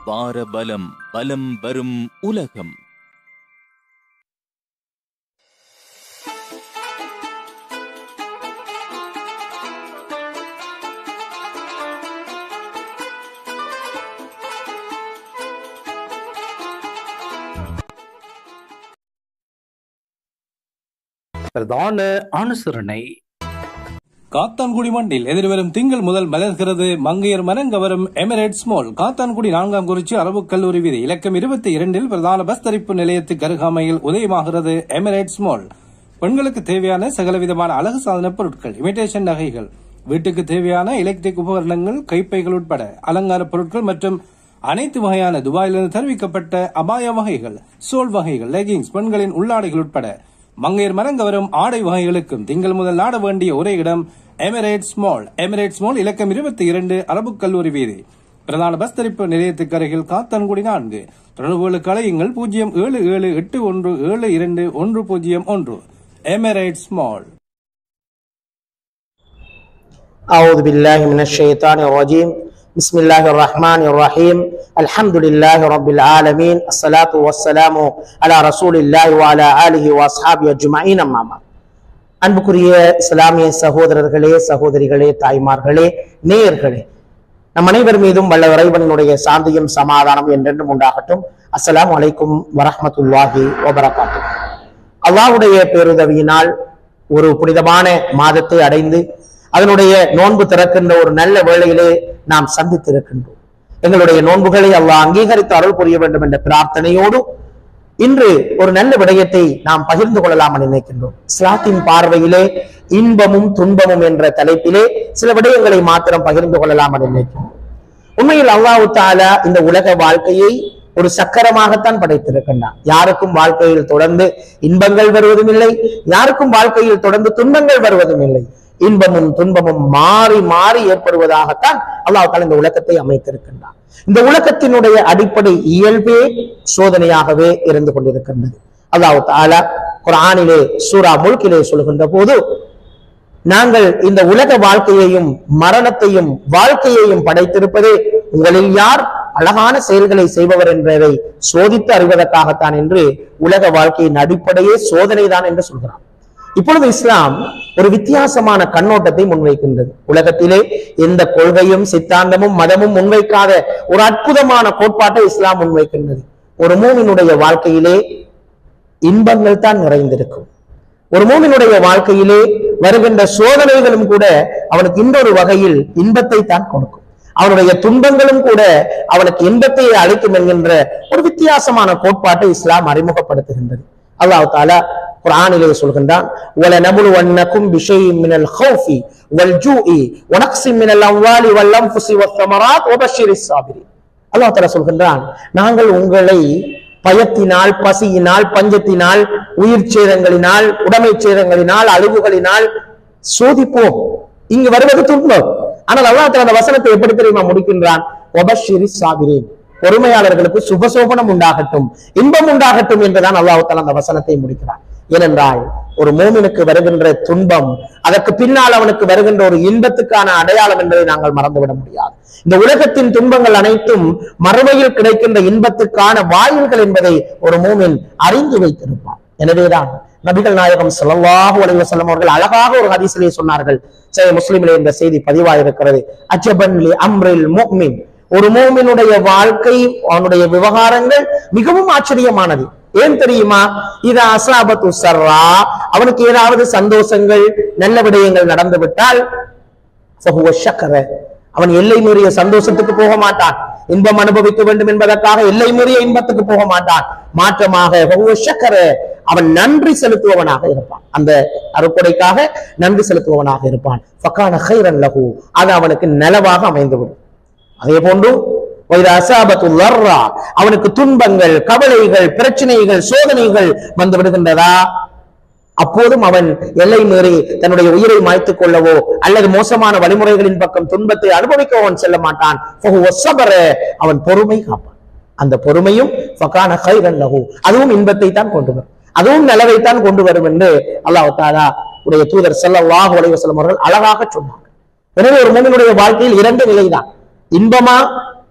வார பலம் பலம் வரும் உலகம் பிரதான அனுசரணை காத்தான்குடி மண்டில் எதிர்வரும் திங்கள் முதல் மலர்கிறது மங்கையர் மனங்கவரும் எமிரேட்ஸ் மால் காத்தான்குடி நான்காம் குறிச்சி அரபு கல்லூரி வீதி இலக்கம் இருபத்தி இரண்டில் பிரதான பஸ் தரிப்பு நிலையத்துக்கு அருகாமையில் உதயமாகிறது எமிரேட்ஸ் மால் பெண்களுக்கு தேவையான சகலவிதமான அழகு சாதன பொருட்கள் இமிடேஷன் நகைகள் வீட்டுக்கு தேவையான எலக்ட்ரிக் உபகரணங்கள் கைப்பைகள் உட்பட அலங்கார பொருட்கள் மற்றும் அனைத்து வகையான துபாயிலிருந்து தெரிவிக்கப்பட்ட அபாய வகைகள் சோல் வகைகள் லெகிங்ஸ் பெண்களின் உள்ளாடைகள் உட்பட மங்கையர் மனங்கவரும் ஆடை வகைகளுக்கும் திங்கள் முதல் நாட வேண்டிய ஒரே இடம் எமிரேட்ஸ் மால் எமிரேட்ஸ் மால் இலக்கம் இருபத்தி இரண்டு அரபு கல்லூரி வீதி பிரதான பஸ் தரிப்பு நிலையத்துக்கு அருகில் காத்தான்குடி நான்கு தொடர்புகளுக்கு அலையுங்கள் பூஜ்ஜியம் ஏழு ஏழு எட்டு ஒன்று ஏழு இரண்டு ஒன்று பூஜ்ஜியம் ஒன்று எமிரேட்ஸ் மால் أعوذ بالله من الشيطان الرجيم بسم الله الرحمن الرحيم الحمد لله رب العالمين الصلاة والسلام على رسول الله وعلى آله وأصحابه أجمعين أما بعد அன்புக்குரிய இஸ்லாமிய சகோதரர்களே சகோதரிகளே தாய்மார்களே நேயர்களே நம் அனைவர் மீதும் வல்ல இறைவனுடைய சாந்தியும் சமாதானம் என்றென்றும் உண்டாகட்டும் அஸ்ஸலாமு அலைக்கும் வரஹ்மத்துல்லாஹி வபரகாத்து அல்லாஹ்வுடைய பேருதவியினால் ஒரு புனிதமான மாதத்தை அடைந்து அதனுடைய நோன்பு திறக்கின்ற ஒரு நல்ல வேளையிலே நாம் சந்தித்திருக்கின்றோம் எங்களுடைய நோன்புகளை அல்லாஹ் அங்கீகரித்து அருள் புரிய வேண்டும் என்ற பிரார்த்தனையோடு இன்று ஒரு நல்ல விடயத்தை நாம் பகிர்ந்து கொள்ளலாம் என நினைக்கின்றோம் இஸ்லாத்தின் பார்வையிலே இன்பமும் துன்பமும் என்ற தலைப்பிலே சில விடயங்களை மாத்திரம் பகிர்ந்து கொள்ளலாம் என நினைக்கின்றோம் உண்மையில் அல்லாஹு தாலா இந்த உலக வாழ்க்கையை ஒரு சக்கரமாகத்தான் படைத்திருக்கின்றான் யாருக்கும் வாழ்க்கையில் தொடர்ந்து இன்பங்கள் வருவதும் இல்லை யாருக்கும் வாழ்க்கையில் தொடர்ந்து துன்பங்கள் வருவதும் இல்லை இன்பமும் துன்பமும் மாறி மாறி ஏற்படுவதாகத்தான் அல்லாஹ் தாலா இந்த உலகத்தை அமைத்திருக்கின்றான் இந்த உலகத்தினுடைய அடிப்படை இயல்பே சோதனையாகவே இருந்து கொண்டிருக்கின்றது அல்லாஹ் தாலா குர்ஆனிலே சூரா முல்கிலே சொல்கின்ற போது நாங்கள் இந்த உலக வாழ்க்கையையும் மரணத்தையும் வாழ்க்கையையும் படைத்திருப்பதே உங்களில் யார் அழகான செயல்களை செய்பவர் என்பதை சோதித்து அறிவதற்காகத்தான் என்று உலக வாழ்க்கையின் அடிப்படையே சோதனைதான் என்று சொல்கிறான் இப்பொழுது இஸ்லாம் ஒரு வித்தியாசமான கண்ணோட்டத்தை முன்வைக்கின்றது உலகத்திலே எந்த கொள்கையும் சித்தாந்தமும் மதமும் முன்வைக்காத ஒரு அற்புதமான கோட்பாட்டை இஸ்லாம் முன்வைக்கின்றது ஒரு மூமினுடைய வாழ்க்கையிலே இன்பங்கள் தான் நிறைந்திருக்கும் ஒரு மூமினுடைய வாழ்க்கையிலே வருகின்ற சோதனைகளும் கூட அவனுக்கு இன்னொரு வகையில் இன்பத்தை தான் கொடுக்கும் அவனுடைய துன்பங்களும் கூட அவனுக்கு இன்பத்தை அளிக்கும் என்கின்ற ஒரு வித்தியாசமான கோட்பாட்டை இஸ்லாம் அறிமுகப்படுத்துகின்றது அல்லாஹ் தாலா குர்ஆனிலே சொல்கின்றான் وَلَنَبْلُوَنَّكُمْ بِشَيْءٍ مِنَ الْخَوْفِ وَالْجُوعِ وَنَقْصٍ مِنَ الْأَمْوَالِ وَالْأَنْفُسِ وَالثَّمَرَاتِ وَبَشِّرِ الصَّابِرِينَ அல்லாஹ் தஆலா சொல்கின்றான் நாங்கள் உங்களை பயத்தினால் பசியினால் பஞ்சத்தினால் உயிர் சேதங்களினால் உடைமை சேதங்களினால் அழிவுகளினால் சோதிப்போம் இங்கு வருவது துன்பம் ஆனால் அல்லாஹ் தஆலா அந்த வசனத்தை எப்படி தெரியுமா முடிக்கின்றான் ஒபஷிரி சாபிரேன் பொறுமையாளர்களுக்கு சுபசோபனம் உண்டாகட்டும் இன்பம் உண்டாகட்டும் என்றுதான் அல்லாஹ் தஆலா அந்த வசனத்தை முடிக்கிறான் ஏனென்றால் ஒரு மூமினுக்கு வருகின்ற துன்பம் அதற்கு பின்னால் அவனுக்கு வருகின்ற ஒரு இன்பத்துக்கான அடையாளம் என்பதை நாங்கள் மறந்துவிட முடியாது இந்த உலகத்தின் துன்பங்கள் அனைத்தும் மறுமையில் கிடைக்கின்ற இன்பத்துக்கான வாயில்கள் என்பதை ஒரு மூமின் அறிந்து வைத்திருப்பான் எனவேதான் நபிகள் நாயகம் ஸல்லல்லாஹு அலைஹி வஸல்லம் அவர்கள் அழகாக ஒரு ஹதீஸிலே சொன்னார்கள் சே முஸ்லிமிலே இந்த செய்தி பதிவாயிருக்கிறது அஜபன் லி அம்ரில் முஃமின் ஒரு மூமினுடைய வாழ்க்கை அவனுடைய விவகாரங்கள் மிகவும் ஆச்சரியமானது ஏன் தெரியுமா இது அசாபத்து சர்ரா அவனுக்கு ஏதாவது சந்தோஷங்கள் நல்ல விடயங்கள் நடந்து விட்டால் ஃபஹுவ ஷக்கர. அவன் எல்லை மீறிய சந்தோஷத்துக்கு போக மாட்டான் இன்பம் அனுபவிக்க வேண்டும் என்பதற்காக எல்லை மீறிய இன்பத்துக்கு போக மாட்டான் மாற்றமாக ஃபஹுவ ஷக்கர. அவன் நன்றி செலுத்துபவனாக இருப்பான் அந்த அறுப்படைக்காக நன்றி செலுத்துபவனாக இருப்பான் ஃபகான கைரன் லஹு அது அவனுக்கு நலவாக அமைந்துவிடும் அதே போன்று வைர அசாபத்து லர்ரா அவனுக்கு துன்பங்கள் கவலைகள் பிரச்சனைகள் சோதனைகள் வந்து விடுகின்றதா அப்போதும் அவன் எல்லை மீறி தன்னுடைய உயிரை மாய்த்துக் கொள்ளவோ அல்லது மோசமான வழிமுறைகளின் பக்கம் துன்பத்தை அனுபவிக்க அவன் செல்ல மாட்டான் ஃபஹுவ ஸபர. அவன் பொறுமை காப்பான் அந்த பொறுமையும் ஃபகான கைரன் லஹு அதுவும் இன்பத்தை தான் கொண்டு வரும் அதுவும் நலவைத்தான் கொண்டு வரும் என்று அல்லாஹ் தாலா உடைய தூதர் ஸல்லல்லாஹு அலைஹி வஸல்லம் அவர்கள் அழகாக சொன்னார் எனவே ஒரு மூமினுடைய வாழ்க்கையில் இரண்டு நிலைதான் இன்பமா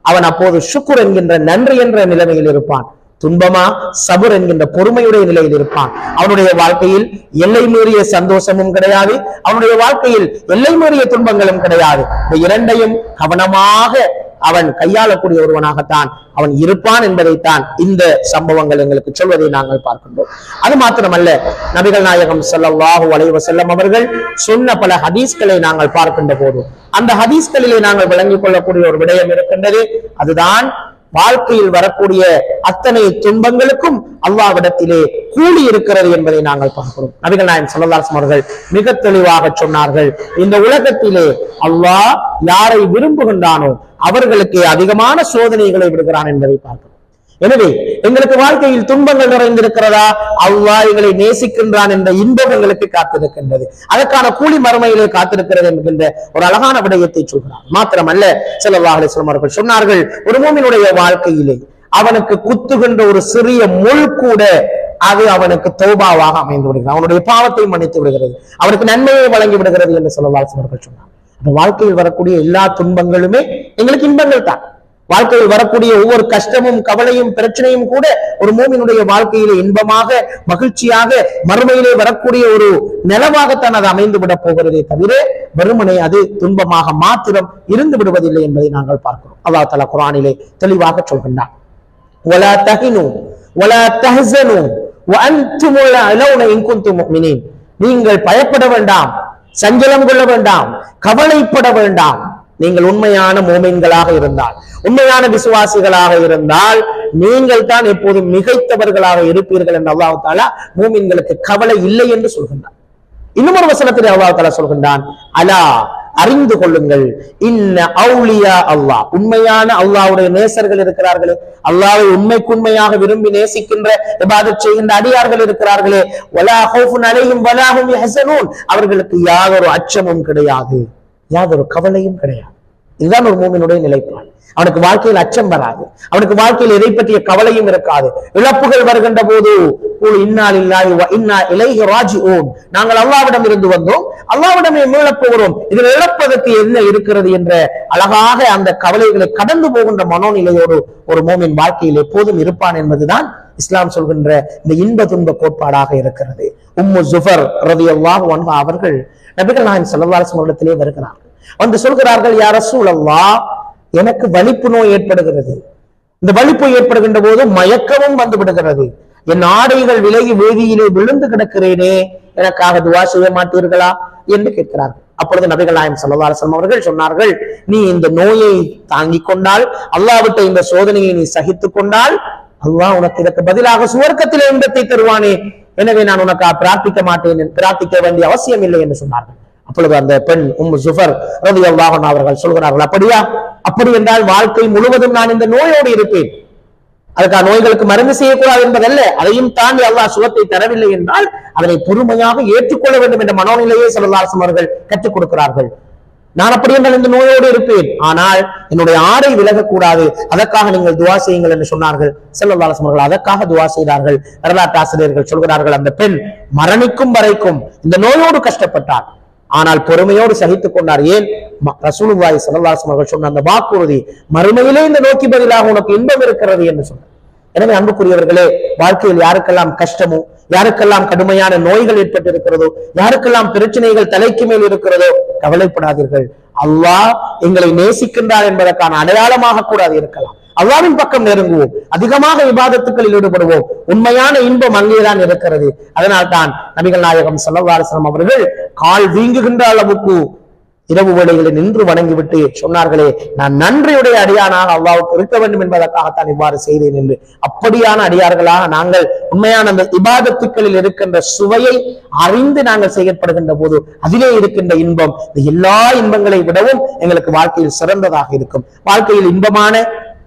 அவன் அப்போது ஷுக்குர் என்கின்ற நன்றி என்ற நிலைமையில் இருப்பான் துன்பமா சபுர் என்கின்ற பொறுமையுடைய நிலையில் இருப்பான் அவனுடைய வாழ்க்கையில் எல்லை மீறிய சந்தோஷமும் கிடையாது அவனுடைய வாழ்க்கையில் எல்லை மீறிய துன்பங்களும் கிடையாது இந்த இரண்டையும் கவனமாக அவன் கையாளக்கூடிய ஒருவனாகத்தான் அவன் இருப்பான் என்பதைத்தான் இந்த சம்பவங்கள் எங்களுக்கு சொல்வதை நாங்கள் பார்க்கின்றோம் அது மாத்திரமல்ல நபிகள் நாயகம் ஸல்லல்லாஹு அலைஹி வஸல்லம் அவர்கள் சொன்ன பல ஹதீஸ்களை நாங்கள் பார்க்கின்ற போது அந்த ஹதீஸ்களிலே நாங்கள் விளங்கிக் கொள்ளக்கூடிய ஒரு விடயம் இருக்கின்றது அதுதான் வாழ்க்கையில் வரக்கூடிய அத்தனை துன்பங்களுக்கும் அல்லாவிடத்திலே கூலி இருக்கிறது என்பதை நாங்கள் பார்க்கிறோம் நபிகள் நாயகம் ஸல்லல்லாஹு அவர்கள் மிக தெளிவாக சொன்னார்கள் இந்த உலகத்திலே அல்லாஹ் யாரை விரும்புகின்றானோ அவர்களுக்கு அதிகமான சோதனைகளை விடுகிறான் என்பதை பார்க்கிறோம் எனவே எங்களுக்கு வாழ்க்கையில் துன்பங்கள் நிறைந்திருக்கிறதா அல்லாஹ் எங்களை நேசிக்கின்றான் என்ற இன்பம் எங்களுக்கு காத்திருக்கின்றது அதற்கான கூலி மறுமையிலே காத்திருக்கிறது என்கின்ற ஒரு அழகான விடயத்தை சொல்கிறார் மாத்திரமல்ல ஸல்லல்லாஹு அலைஹி வஸல்லம் அவர்கள் சொன்னார்கள் ஒரு மூமினுடைய வாழ்க்கையிலே அவனுக்கு குத்துகின்ற ஒரு சிறிய முள் கூட அது அவனுக்கு தௌபாவாக அமைந்து விடுகிறது அவனுடைய பாவத்தை மன்னித்து விடுகிறது அவனுக்கு நன்மையை வழங்கி விடுகிறது என்று ஸல்லல்லாஹு அலைஹி வஸல்லம் அவர்கள் சொன்னார் அந்த வாழ்க்கையில் வரக்கூடிய எல்லா துன்பங்களுமே எங்களுக்கு இன்பங்கள் தான் வாழ்க்கையில் வரக்கூடிய ஒவ்வொரு கஷ்டமும் கவலையும் பிரச்சனையும் கூட ஒரு மூமினுடைய வாழ்க்கையிலே இன்பமாக மகிழ்ச்சியாக மறுமையிலே வரக்கூடிய ஒரு நிலவாகத்தான் அது அமைந்து விட போகிறதே தவிர வெறுமனே அது துன்பமாக மாத்திரம் இருந்து விடுவதில்லை என்பதை நாங்கள் பார்க்கிறோம் அல்லாஹ் தலா குரானிலே தெளிவாக சொல்கின்றான் ولا تهنوا ولا تحزنوا وانتم الاعلون ان كنتم مؤمنين நீங்கள் பயப்பட வேண்டாம் சஞ்சலம் கொள்ள வேண்டாம் கவலைப்பட வேண்டாம் நீங்கள் உண்மையான மோமின்களாக இருந்தால் உண்மையான விசுவாசிகளாக இருந்தால் நீங்கள் தான் எப்போதும் மிகைத்தவர்களாக இருப்பீர்கள் என்று அல்லாஹ் தாலா மூமின்களுக்கு கவலை இல்லை என்று சொல்கின்றார் இன்னும் ஒரு வசனத்தில் அல்லாஹ் தாலா சொல்கின்றான் அலா அறிந்து கொள்ளுங்கள் இன்ன அவுலியா அல்லாஹ் உண்மையான அல்லாஹ்வுடைய நேசர்கள் இருக்கிறார்களே அல்லாஹ்வை உண்மைக்குண்மையாக விரும்பி நேசிக்கின்ற இபாதத் செய்கின்ற அடியார்கள் இருக்கிறார்களே வலா ஹௌஃபுன் அலைஹிம் வலா ஹும் யஹ்சனூன் அவர்களுக்கு யாதொரு அச்சமும் கிடையாது யாதொரு கவலையும் கிடையாது இதுதான் ஒரு மூமினுடைய நிலைப்பாடு அவனுக்கு வாழ்க்கையில் அச்சம் வராது அவனுக்கு வாழ்க்கையில் எதை பற்றிய கவலையும் இருக்காது இழப்புகள் வருகின்ற போது "குல் இன்னா லில்லாஹி வ இன்னா இலைஹி ராஜிஊன் நாங்கள் அல்லாவிடம் இருந்து வந்தோம் அல்லாவிடமே மீளப் போகிறோம் இதில் இழப்பதற்கு என்ன இருக்கிறது என்ற அழகாக அந்த கவலைகளை கடந்து போகின்ற மனோநிலையோடு ஒரு மோமின் வாழ்க்கையில் எப்போதும் இருப்பான் என்பதுதான் இஸ்லாம் சொல்கின்ற இந்த இன்ப துன்ப கோட்பாடாக இருக்கிறது உம்மு ஜுஃபர் ரலியல்லாஹு அன்ஹா அவர்கள் நபிகள் நாயகம் ஸல்லல்லாஹு அலைஹி வஸல்லம் இடத்திலே வருகிறார்கள் வந்து சொல்கிறார்கள் யா ரசூலல்லாஹ் எனக்கு வலிப்பு நோய் ஏற்படுகிறது இந்த வலிப்பு ஏற்படுகின்ற போது மயக்கமும் வந்து விடுகிறது என் ஆடைகள் விலகி வேதியிலே விழுந்து கிடக்கிறேனே எனக்காக துவா செய்ய மாட்டீர்களா என்று கேட்கிறார்கள் அப்பொழுது நபிகள் நாயம் ஸல்லல்லாஹு அலைஹி வஸல்லம் அவர்கள் சொன்னார்கள் நீ இந்த நோயை தாங்கிக் கொண்டால் அல்லாஹ்விட்ட இந்த சோதனையை நீ சகித்துக் கொண்டால் அல்லாஹ் உனக்கு இதற்கு பதிலாக சுவர்க்கத்திலே இன்பத்தை தருவானே எனவே நான் உனக்கு பிரார்த்திக்க மாட்டேன் பிரார்த்திக்க வேண்டிய அவசியம் இல்லை என்று சொன்னார்கள் அப்பொழுது அந்த பெண் உம் ஜுஃபர் ரலியல்லாஹு அன்ஹா அவர்கள் சொல்கிறார்கள் அப்படியா அப்படி என்றால் வாழ்க்கை முழுவதும் நான் இந்த நோயோடு இருப்பேன் அதுக்காக நோய்களுக்கு மருந்து செய்யக்கூடாது என்பதல்ல அதையும் தாண்டி அல்லாஹ் சுகத்தை தரவில்லை என்றால் அதனை பொறுமையாக ஏற்றுக்கொள்ள வேண்டும் என்ற மனோநிலையை சொல்லலாசம் அவர்கள் கற்றுக் கொடுக்கிறார்கள் நான் அப்படி என்றால் இந்த நோயோடு இருப்பேன் ஆனால் என்னுடைய ஆடை விலகக்கூடாது அதற்காக நீங்கள் துவா செய்யுங்கள் என்று சொன்னார்கள் செல்லல்லாசம் அவர்கள் அதற்காக துவா செய்தார்கள் வரலாற்று ஆசிரியர்கள் சொல்கிறார்கள் அந்த பெண் மரணிக்கும் வரைக்கும் இந்த நோயோடு கஷ்டப்பட்டார் ஆனால் பொறுமையோடு சகித்துக் கொண்டார் ஏன் ம- ரசூலுல்லாஹி ஸல்லல்லாஹு அலைஹி அவர்கள் சொன்ன அந்த வாக்குறுதி மறுமையிலே இந்த நோக்கி பதிலாக உனக்கு இன்பம் இருக்கிறது என்று சொன்னார் எனவே அன்புக்குரியவர்களே வாழ்க்கையில் யாருக்கெல்லாம் கஷ்டமோ யாருக்கெல்லாம் கடுமையான நோய்கள் ஏற்பட்டு இருக்கிறதோ யாருக்கெல்லாம் பிரச்சனைகள் தலைக்கு மேல் இருக்கிறதோ கவலைப்படாதீர்கள் அல்லாஹ் எங்களை நேசிக்கின்றார் என்பதற்கான அடையாளமாக கூட அது இருக்கலாம் அல்லாவின் பக்கம் நெருங்குவோம் அதிகமாக விவாதத்துக்களில் ஈடுபடுவோம் உண்மையான இன்பம் அங்கேதான் இருக்கிறது அதனால் தான் நபிகள் நாயகம் ஸல்லல்லாஹு அலைஹி வஸல்லம் அவர்கள் கால் வீங்குகின்ற அளவுக்கு இரவு வேளைகளில் நின்று வணங்கிவிட்டு சொன்னார்களே நான் நன்றியுடைய அடியானாக அல்லாவுக்கு இருக்க வேண்டும் என்பதற்காகத்தான் இவ்வாறு செய்தேன் என்று அப்படியான அடியார்களாக நாங்கள் உண்மையான அந்த இபாதத்துக்களில் இருக்கின்ற சுவையை அறிந்து நாங்கள் செயற்படுகின்ற போது அதிலே இருக்கின்ற இன்பம் இந்த எல்லா இன்பங்களை விடவும் எங்களுக்கு வாழ்க்கையில் சிறந்ததாக இருக்கும் வாழ்க்கையில் இன்பமான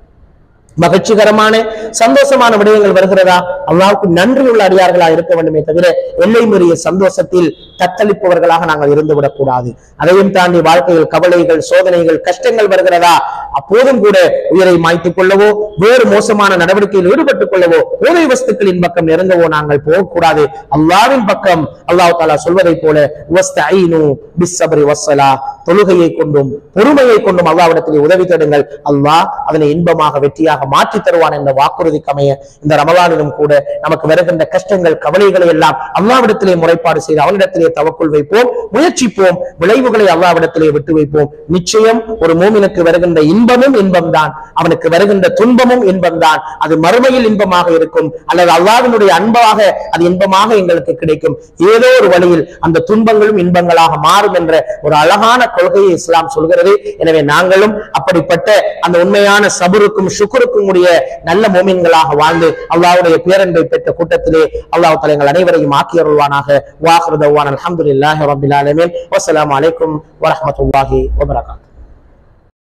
மகிழ்ச்சிகரமான சந்தோஷமான விடயங்கள் வருகிறதா அல்லாவுக்கு நன்றியுள்ள அடியார்களா இருக்க வேண்டுமே தவிர எல்லை மீறிய சந்தோஷத்தில் தத்தளிப்பவர்களாக நாங்கள் இருந்து விடக்கூடாது அதையும் தாண்டி வாழ்க்கையில் கவலைகள் சோதனைகள் கஷ்டங்கள் வருகிறதா அப்போதும் கூட உயிரை மாய்த்துக் கொள்ளவோ வேறு மோசமான நடவடிக்கையில் ஈடுபட்டுக் கொள்ளவோ போதை வஸ்துக்களின் பக்கம் நெருங்கவோ நாங்கள் போகக்கூடாது அல்லாவின் பக்கம் அல்லாஹ் தாலா சொல்வதை போல வஸ்தஈனு பிஸ்ஸப்ரி வஸ்ஸலா தொழுகையை கொண்டும் பொறுமையை கொண்டும் அல்லாவிடத்திலே உதவி தேடுங்கள் அல்லாஹ் அதனை இன்பமாக வெற்றியாக மாற்றி தருவான் என்ற வாக்குறுதிக்கு அமைய இந்த ரமலானிலும் கூட நமக்கு வருகின்ற கஷ்டங்கள் கவலைகளை எல்லாம் அல்லாவிடத்திலே முறைப்பாடு செய்து அவனிடத்திலே தவக்குள் வைப்போம் முயற்சிப்போம் விளைவுகளை அல்லாவிடத்திலே விட்டு வைப்போம் நிச்சயம் ஒரு மூமினுக்கு வருகின்ற இன்பமும் இன்பம்தான் அவனுக்கு வருகின்ற துன்பமும் இன்பம்தான் அது மறுமையில் இன்பமாக இருக்கும் அல்லது அல்லாவினுடைய அன்பாக அது இன்பமாக எங்களுக்கு கிடைக்கும் ஏதோ ஒரு வழியில் அந்த துன்பங்களும் இன்பங்களாக மாறும் என்ற ஒரு அழகான கொள்கையை இஸ்லாம் சொல்கிறது எனவே நாங்களும் அப்படிப்பட்ட அந்த உண்மையான சபருக்கும் சுக்குருக்கும் உடைய நல்ல மோமின்களாக வாழ்ந்து அல்லாஹ்வுடைய பேரன்பை பெற்ற கூட்டத்திலே அல்லாஹ் தலை எங்கள் அனைவரையும் ஆக்கி அருள்வானாக வாஹ்ருதவான் அல்ஹம்துலில்லாஹி ரப்பில் ஆலமீன் வஸ்ஸலாமு அலைக்கும் வரஹ்மத்துல்லாஹி வபரகாத்துஹு